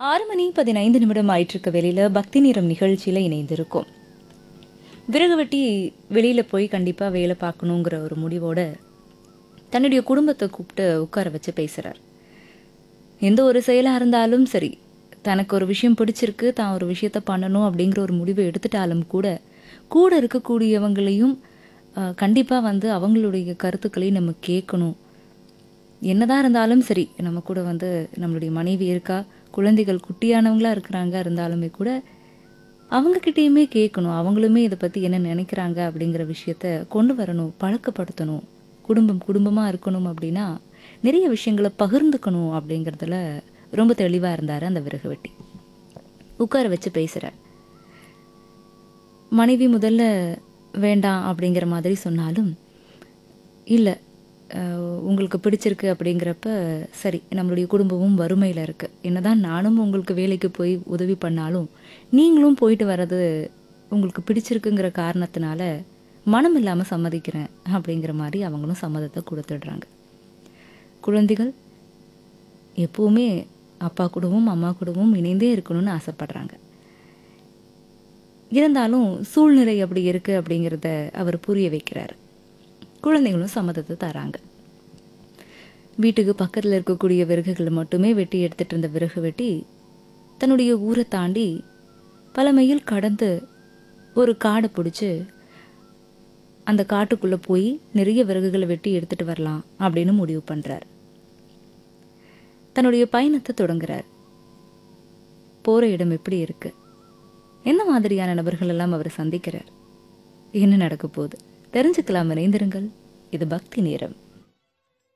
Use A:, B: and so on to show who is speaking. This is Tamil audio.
A: ஆறு மணி பதினைந்து நிமிடம் ஆயிட்டிருக்க வெளியில பக்தி நேரம் நிகழ்ச்சியில இணைந்திருக்கும் விறகு வெட்டி வெளியில போய் கண்டிப்பா வேலை பார்க்கணுங்கிற ஒரு முடிவோட தன்னுடைய குடும்பத்தை கூப்பிட்டு உட்கார வச்சு பேசுறார் எந்த ஒரு செயலா இருந்தாலும் சரி தனக்கு ஒரு விஷயம் பிடிச்சிருக்கு தான் ஒரு விஷயத்த பண்ணணும் அப்படிங்கிற ஒரு முடிவை எடுத்துட்டாலும் கூட கூட இருக்கக்கூடியவங்களையும் அஹ், கண்டிப்பா வந்து அவங்களுடைய கருத்துக்களையும் நம்ம கேட்கணும் என்னதான் இருந்தாலும் சரி நம்ம கூட வந்து நம்மளுடைய மனைவி இருக்கா குழந்தைகள் குட்டியானவங்களா இருக்கிறாங்க இருந்தாலுமே கூட அவங்க கிட்டேயுமே கேட்கணும் அவங்களுமே இதை பத்தி என்ன நினைக்கிறாங்க அப்படிங்கிற விஷயத்த கொண்டு வரணும் பழக்கப்படுத்தணும் குடும்பம் குடும்பமா இருக்கணும் அப்படின்னா நிறைய விஷயங்களை பகிர்ந்துக்கணும் அப்படிங்கிறதுல ரொம்ப தெளிவா இருந்தாரு அந்த விறகு வெட்டி உட்கார வச்சு பேசுறார் மனைவி முதல்ல வேண்டாம் அப்படிங்கிற மாதிரி சொன்னாலும் இல்லை உங்களுக்கு பிடிச்சிருக்கு அப்படிங்கிறப்ப சரி நம்மளுடைய குடும்பமும் வறுமையில் இருக்குது என்னதான் நானும் உங்களுக்கு வேலைக்கு போய் உதவி பண்ணாலும் நீங்களும் போயிட்டு வர்றது உங்களுக்கு பிடிச்சிருக்குங்கிற காரணத்தினால மனம் இல்லாமல் சம்மதிக்கிறேன் அப்படிங்கிற மாதிரி அவங்களும் சம்மதத்தை கொடுத்துடுறாங்க குழந்தைகள் எப்பவுமே அப்பா கூடவும் அம்மா கூடவும் இணைந்தே இருக்கணும்னு ஆசைப்படுறாங்க இருந்தாலும் சூழ்நிலை அப்படி இருக்கு அப்படிங்கிறத அவர் புரிய வைக்கிறார் குழந்தைகளும் சம்மதத்தை தராங்க வீட்டுக்கு பக்கத்தில் இருக்கக்கூடிய விறகுகளை மட்டுமே வெட்டி எடுத்துட்டு இருந்த விறகு வெட்டி தன்னுடைய ஊரை தாண்டி பல மைல் கடந்து ஒரு காடை பிடிச்சி அந்த காட்டுக்குள்ளே போய் நிறைய விறகுகளை வெட்டி எடுத்துட்டு வரலாம் அப்படின்னு முடிவு பண்ணுறார் தன்னுடைய பயணத்தை தொடங்குறார் போகிற இடம் எப்படி இருக்கு என்ன மாதிரியான நபர்கள் எல்லாம் அவர் சந்திக்கிறார் என்ன நடக்க போகுது தெரிஞ்சுக்கலாம் இணைந்திருங்கள் இது பக்தி நேரம்